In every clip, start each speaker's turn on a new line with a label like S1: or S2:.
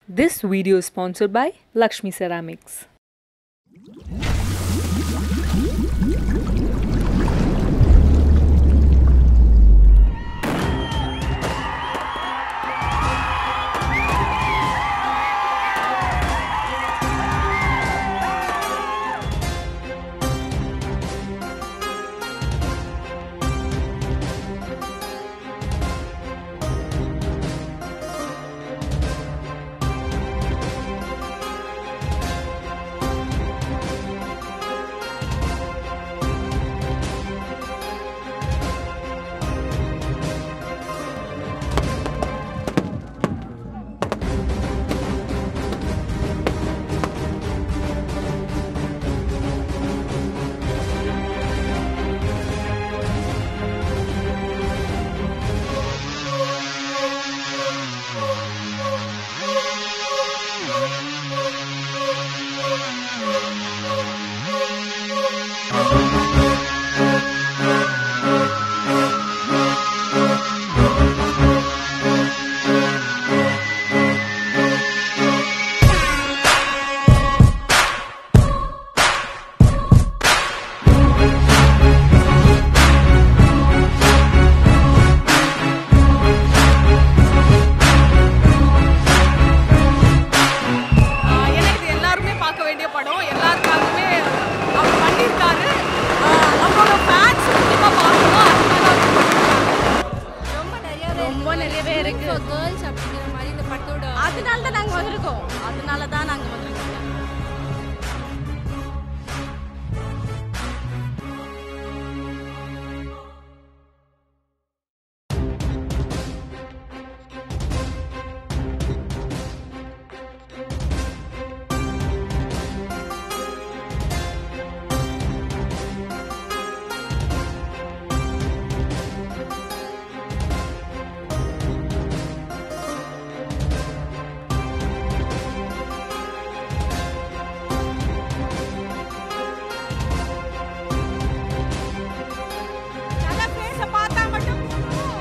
S1: This video is sponsored by Lakshmi Ceramics.
S2: ஆஹ் ஏன்னா இது எல்லாருமே பார்க்க வேண்டிய படம் எல்லாருக்காகவே அவர் பண்ணியிருக்காரு ஆஹ் அவரோட ஃபேன்ஸ் முக்கியமாக பார்க்கணும் அதனால அவர் பண்ணியிருக்காரு.
S3: ரொம்ப நிறைய
S2: ரொம்ப நிறையவே இருக்கு.
S3: கேர்ள்ஸ் அப்படிங்கிற மாதிரி இந்த படத்தோட
S2: அதனால தான் நாங்கள் வந்திருக்கோம் அதனால தான் நாங்கள் வந்திருக்கோம் நல்லா பேச பார்த்தா மட்டும் போதும்.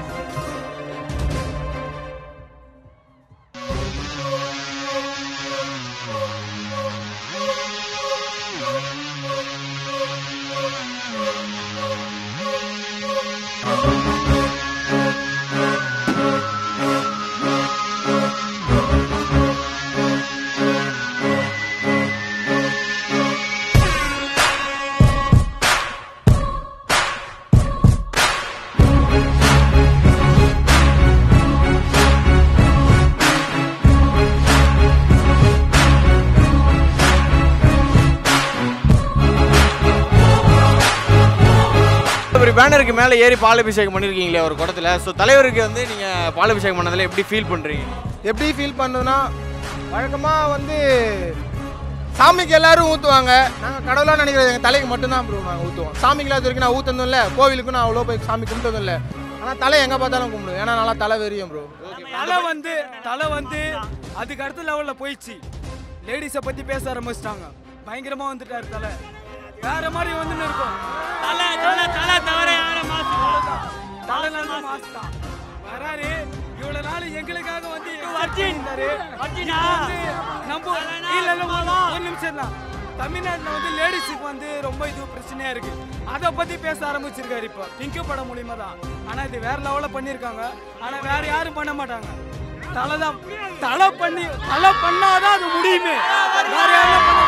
S4: ஒரு பேனருக்கு மேலே ஏறி பால் அபிஷேகம் பண்ணியிருக்கீங்களே ஒரு குடத்துல ஸோ தலைவருக்கு வந்து நீங்கள் பால் அபிஷேகம் பண்ணதில் எப்படி ஃபீல் பண்ணுறீங்க
S5: எப்படி ஃபீல் பண்ணுன்னா வழக்கமாக வந்து சாமிக்கு எல்லாரும் ஊற்றுவாங்க நாங்கள் கடவுளாக நினைக்கிறது எங்கள் தலைக்கு மட்டும்தான் ப்ரோ நாங்கள் ஊற்றுவோம் சாமிக்கெல்லாம் இது வரைக்கும் நான் ஊற்றுனதும் இல்லை கோவிலுக்கும் நான் அவ்வளோ போய் சாமி கும்பிட்டதும் இல்லை ஆனால் தலை எங்கே பார்த்தாலும் கும்பிடுவேன் ஏன்னா நல்லா தலை வெறியும் ப்ரோ
S6: தலை வந்து தலை வந்து அதுக்கு அடுத்த லெவல்ல போயிடுச்சு லேடிஸை பத்தி பேச ஆரம்பிச்சிட்டாங்க பயங்கரமா வந்துட்டாரு தலை வேற மாதிரி வந்து இருக்கும் தலை தலை தலை தவிர யார மாசு தலை நல்ல மாசு தான் வராரு இவ்வளவு நாள் எங்களுக்காக வந்து இருந்தாரு இப்போ வந்து நம்ம இல்ல இல்ல ஒரு- ஒரு நிமிஷம் தான் தமிழ்நாட்டுல வந்து லேடிஸுக்கு வந்து ரொம்ப இது பிரச்சனையா இருக்கு அதை பத்தி பேச ஆரம்பிச்சிருக்காரு இப்போ பிங்கு படம் மூலியமா தான் ஆனா இது வேற லெவல்ல பண்ணிருக்காங்க ஆனா வேற யாரும் பண்ண மாட்டாங்க தலை தான் தலை பண்ணி தலை பண்ணாதான் அது முடியுமே வேற யாரும் பண்ண